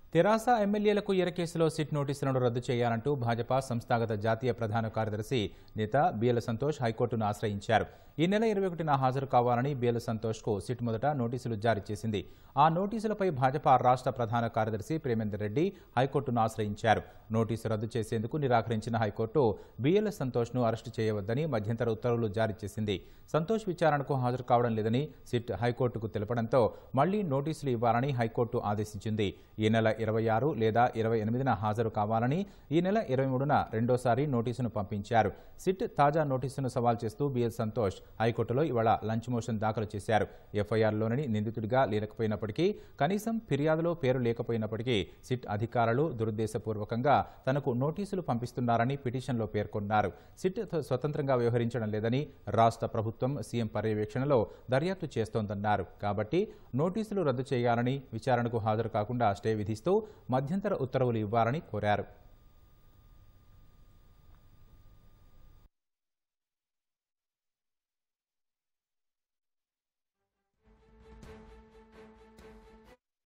తెరాస ఎమ్మెల్యేలకు ఎర కేసులో సిట్ నోటీసులను రద్దు చేయాలంటూ భాజపా సంస్థాగత జాతీయ ప్రధాన కార్యదర్శి నేత బిఎల్ సంతోష్ హైకోర్టును ఆశ్రయించారు ఈ నెల ఇరవై ఒకటిన హాజరు కావాలని బిఎల్ సంతోష్కు సిట్ మొదట నోటీసులు జారీ చేసింది ఆ నోటీసులపై భాజపా రాష్ట్ర ప్రధాన కార్యదర్శి ప్రేమేందర్ రెడ్డి హైకోర్టును ఆశ్రయించారు నోటీసు రద్దు చేసేందుకు నిరాకరించిన హైకోర్టు బిఎల్ సంతోష్ను అరెస్టు చేయవద్దని మధ్యంతర ఉత్తర్వులు జారీ చేసింది సంతోష్ విచారణకు హాజరు కావడం లేదని సిట్ హైకోర్టుకు తెలపడంతో మళ్లీ నోటీసులు ఇవ్వాలని హైకోర్టు ఆదేశించింది ఈ నెల ఇరవై ఆరు లేదా ఇరవై ఎనిమిదిన హాజరు కావాలని ఈ నెల ఇరవై మూడున రెండోసారి నోటీసును పంపించారు సిట్ తాజా నోటీసును సవాల్ చేస్తూ బిఎల్ సంతోష్ హైకోర్టులో ఇవాళ లంచ్ మోషన్ దాఖలు చేశారు ఎఫ్ఐఆర్లోని నిందితుడిగా లేకపోయినప్పటికీ కనీసం ఫిర్యాదులో పేరు లేకపోయినప్పటికీ సిట్ అధికారులు దురుద్దేశపూర్వకంగా తనకు నోటీసులు పంపిస్తున్నారని పిటిషన్లో పేర్కొన్నారు సిట్ స్వతంత్రంగా వ్యవహరించడం లేదని రాష్ట్ర ప్రభుత్వం సీఎం పర్యవేక్షణలో దర్యాప్తు చేస్తోందన్నారు కాబట్టి నోటీసులు రద్దు చేయాలని విచారణకు హాజరు కాకుండా స్టే విధిస్తూ మధ్యంతర ఉత్తర్వులు ఇవ్వాలని కోరారు